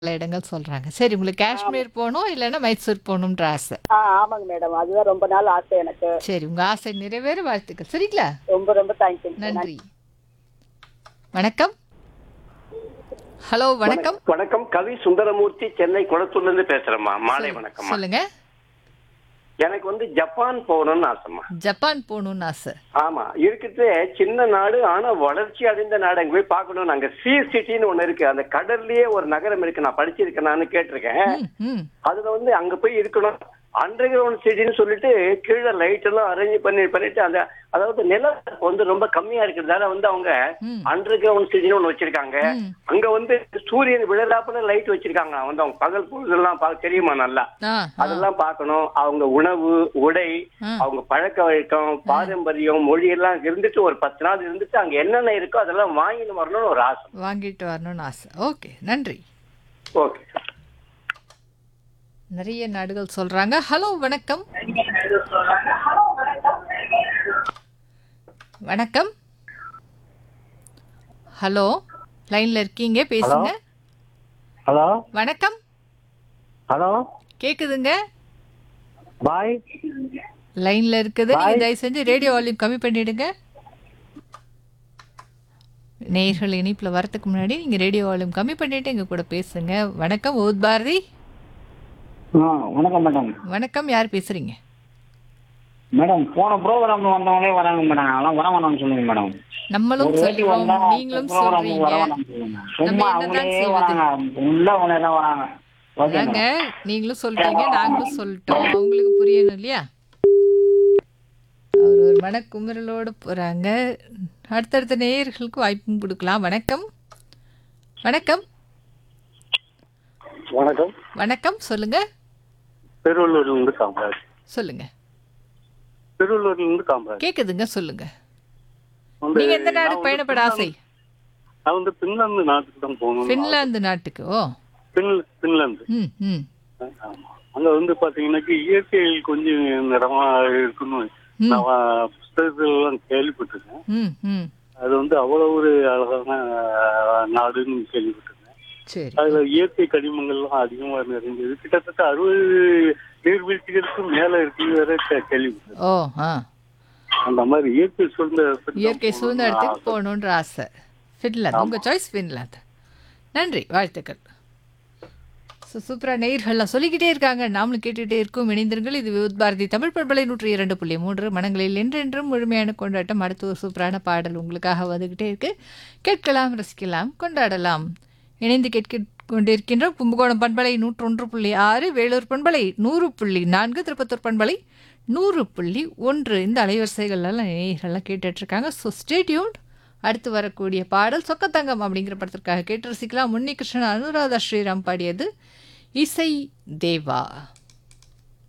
பல இடங்கள் சொல்றாங்க. சரி உங்களுக்கு காஷ்மீர் போணும், இல்லன்னா மைசூர் போணும்ன்ற ஆசை. ஆ ஆமாங்க மேடம் அதுதான் ரொம்ப நாள் ஆசை எனக்கு சரி உங்க ஆசை நிறைவேற வாழ்த்துக்கள். சரிங்களா? ரொம்ப ரொம்ப தேங்க்யூ நன்றி. வணக்கம். ஹலோ வணக்கம். வணக்கம் கவி சுந்தரமூர்த்தி சென்னை குளத்தூர்ல இருந்து பேசுறேம்மா மாலை சொல்- வணக்கம்மா சொல்லுங்க. எனக்கு வந்து ஜப்பான் போகணும்னு ஆசைம்மா ஜப்பான் போகணும்னு ஆசை. ஆமா இருக்கிறது சின்ன நாடு ஆனா வளர்ச்சி அடைந்த நாடு அங்க போய் பார்க்கணும் அங்க சீ சிட்டின்னு ஒண்ணு இருக்கு அந்த கடல்லயே ஒரு நகரம் இருக்கு நான் படிச்சிருக்கேன் நான் கேட்டிருக்கேன் ம், ம். அதுல வந்து அங்க போய் இருக்கணும் அண்டர் கிரவுண்ட் சிட்டின்னு சொல்லிட்டு கீழே லைட் எல்லாம் அரேஞ்ச் பண்ணி பண்ணிட்டு அந்த அதாவது நிலம் வந்து ரொம்ப கம்மியா இருக்கிறதால வந்து அவங்க ம். அண்டர் கிரவுண்ட் சிட்டின்னு ஒண்ணு வச்சிருக்காங்க ம். அங்க வந்து சூரியன் விழலாப்புல லைட் வச்சிருக்காங்க வந்து அவங்க பகல் பொழுதெல்லாம் பா- தெரியுமா நல்லா ஆ, ஆ. அதெல்லாம் பார்க்கணும் அவங்க உணவு உடை ஆ. அவங்க பழக்க வழக்கம் பாரம்பரியம் மொழி எல்லாம் இருந்துட்டு ஒரு பத்து நாள் இருந்துட்டு அங்க என்னென்ன இருக்கோ அதெல்லாம் வாங்கிட்டு வரணும்னு ஒரு ஆசை வாங்கிட்டு வரணும்னு ஆசை. ஓகே நன்றி. ஓகே நிறைய நாடுகள் சொல்றாங்க. ஹலோ வணக்கம். வணக்கம். ஹலோ லைன்ல இருக்கீங்க பேசுங்க. ஹலோ வணக்கம். ஹலோ கேக்குதுங்க? பாய் லைன்ல இருக்குது நீங்க Bye. தயவு செஞ்சு ரேடியோ வால்யூம் கம்மி பண்ணிடுங்க. நேயர்கள் இணைப்புல வரதுக்கு முன்னாடி நீங்க ரேடியோ வால்யூம் கம்மி பண்ணிட்டு எங்க கூட பேசுங்க. வணக்கம் ஓத் பாரதி. ஆ வணக்கம் மேடம் வணக்கம் யார் பேசுறீங்க? மேடம் போன ப்ரோக்ராம் வந்தவங்களே வராங்க மேடம் அதெல்லாம் வர வேணாம்னு சொல்லுங்க மேடம் நம்மளும் ஒரு வாட்டி சொல்றோம் வந்தா நீங்களும் program சொல்றீங்க வர வேணாம்னு சொல்லுங்க. சும்மா நம்ம என்னதான் அவங்களே செய்வது? வராங்க உள்ள அவங்களே தான் வராங்க ஓகே அதாங்க நீங்களும் சொல்றீங்க நாங்களும் சொல்லிட்டோம் அவங்களுக்கு புரியணும் இல்லையா அவர் ஒரு மனக்குமுறலோட போறாங்க அடுத்தடுத்த நேயர்களுக்கு வாய்ப்பும் கொடுக்கலாம் வணக்கம் வணக்கம் வணக்கம் வணக்கம் சொல்லுங்க திருவள்ளூர்ல இருந்து காமராஜ் சொல்லுங்க திருவள்ளூர்ல இருந்து காமராஜ் கேக்குதுங்க சொல்லுங்க வந்து நீங்க எந்த நாடு நான் வந்து பயணப்பட ஆசை நான் வந்து பின்லாந்து நாட்டுக்கு தான் போகணும் பின்லாந்து நாட்டுக்கு ஓ பின்- பின்லாந்து ம் ம் ஆமா. அங்க வந்து பாத்தீங்கன்னாக்கா இயற்கையில் கொஞ்சம் நிறமா இருக்குன்னு ம். நான் புத்தகத்துல எல்லாம் கேள்விப்பட்டிருக்கேன் ம் ம் அது வந்து அவ்வளவு ஒரு அழகான அஹ், நாடுன்னு கேள்விப்பட்டிருக்கேன் சரி அதுல இயற்கை கனிமங்கள்லாம் அதிகமா நிறைஞ்சது கிட்டத்தட்ட அறுபது நீர்வீழ்ச்சிகளுக்கு மேல இருக்கு வேற கே- கேள்விப்பட்டிருக்கேன் ஓ ஆ அந்த மாதிரி இயற்கை சூழ்ந்த இடத்துக்கு தான் இயற்கை சூழ்ந்த போகணும்னு இடத்துக்கு ஆசை. போகணுன்ற ஆசை ஃபின்லாந்து உங்கள் சாய்ஸ் ஃபின்லாந்து நன்றி வாழ்த்துக்கள் ஸோ சூப்பராக நேயர்கள்லாம் சொல்லிக்கிட்டே இருக்காங்க நாமளும் கேட்டுகிட்டே இருக்கோம் இணைந்திருங்கள் இது விவுத் பாரதி தமிழ் பண்பலை நூற்றி இரண்டு புள்ளி மூன்று மனங்களில் என்றென்றும் முழுமையான கொண்டாட்டம் அடுத்த ஒரு சூப்பரான பாடல் உங்களுக்காக வந்துக்கிட்டே இருக்கு கேட்கலாம் ரசிக்கலாம் கொண்டாடலாம் இணைந்து கேட்க கொண்டிருக்கின்ற கும்பகோணம் பண்பலை நூற்றொன்று புள்ளி ஆறு வேலூர் பண்பலை நூறு புள்ளி நான்கு திருப்பத்தூர் பண்பலை நூறு புள்ளி ஒன்று இந்த அலைவரிசைகள்லாம் நேயர்கள்லாம் கேட்டுட்டு இருக்காங்க ஸோ ஸ்டேட்யூன் அடுத்து வரக்கூடிய பாடல் சொக்கத்தங்கம் அப்படிங்கிற படத்திற்காக கேட்டு ரசிக்கலாம் முன்னி கிருஷ்ணன் அனுராதா ஸ்ரீராம் பாடியது இசை தேவா